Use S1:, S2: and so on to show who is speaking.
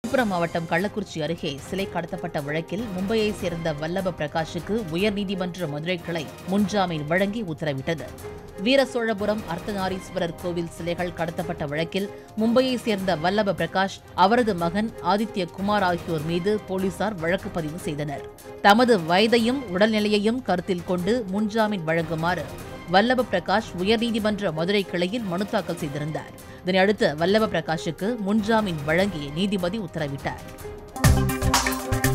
S1: விழுப்புரம் மாவட்டம் கள்ளக்குறிச்சி அருகே சிலை கடத்தப்பட்ட வழக்கில் மும்பையைச் சேர்ந்த வல்லப பிரகாஷுக்கு உயர்நீதிமன்ற மதுரை கிளை முன்ஜாமீன் வழங்கி உத்தரவிட்டது வீர சோழபுரம் அர்த்தநாரீஸ்வரர் கோவில் சிலைகள் கடத்தப்பட்ட வழக்கில் மும்பையைச் சேர்ந்த வல்லப பிரகாஷ் அவரது மகன் ஆதித்ய குமார் ஆகியோர் மீது போலீசார் வழக்கு பதிவு செய்தனர் தமது வயதையும் உடல்நிலையையும் கருத்தில் கொண்டு முன்ஜாமீன் வழங்குமாறு வல்லப பிரகாஷ் உயர்நீதிமன்ற மதுரை கிளையில் மனு தாக்கல் செய்திருந்தார் இதனையடுத்து வல்லப பிரகாஷுக்கு முன்ஜாமீன் வழங்கி நீதிபதி உத்தரவிட்டார்